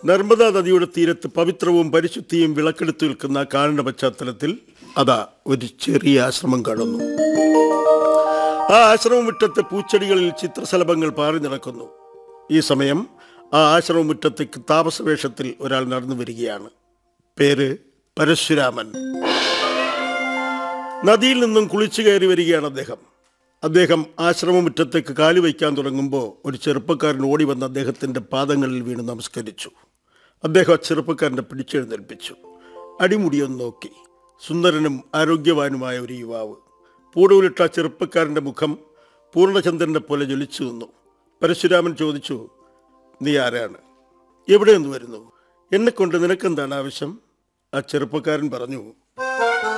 നർമ്മദാ നദിയുടെ തീരത്ത് പവിത്രവും പരിശുദ്ധിയും വിളക്കെടുത്തു നിൽക്കുന്ന കാടിന്റെ പശ്ചാത്തലത്തിൽ അതാ ഒരു ചെറിയ ആശ്രമം കാണുന്നു ആ ആശ്രമമുറ്റത്തെ പൂച്ചെടികളിൽ ചിത്രശലഭങ്ങൾ പാറി നടക്കുന്നു ഈ സമയം ആ ആശ്രമമുറ്റത്തേക്ക് താപസവേഷത്തിൽ ഒരാൾ നടന്നു വരികയാണ് പേര് പരശുരാമൻ നദിയിൽ നിന്നും കുളിച്ചു കയറി വരികയാണ് അദ്ദേഹം അദ്ദേഹം ആശ്രമമുറ്റത്തേക്ക് കാലു വയ്ക്കാൻ തുടങ്ങുമ്പോൾ ഒരു ചെറുപ്പക്കാരൻ ഓടി വന്ന് അദ്ദേഹത്തിൻ്റെ പാദങ്ങളിൽ വീണ് നമസ്കരിച്ചു അദ്ദേഹം ആ ചെറുപ്പക്കാരനെ പിടിച്ചെഴുന്നേൽപ്പിച്ചു അടിമുടിയൊന്ന് നോക്കി സുന്ദരനും ആരോഗ്യവാനുമായ ഒരു യുവാവ് പൂടൂലിട്ട ആ ചെറുപ്പക്കാരൻ്റെ മുഖം പൂർണ്ണചന്ദ്രനെ പോലെ ജ്വലിച്ചു നിന്നു പരശുരാമൻ ചോദിച്ചു നീ ആരാണ് എവിടെ നിന്ന് വരുന്നു എന്നെക്കൊണ്ട് നിനക്കെന്താണ് ആവശ്യം ആ ചെറുപ്പക്കാരൻ പറഞ്ഞു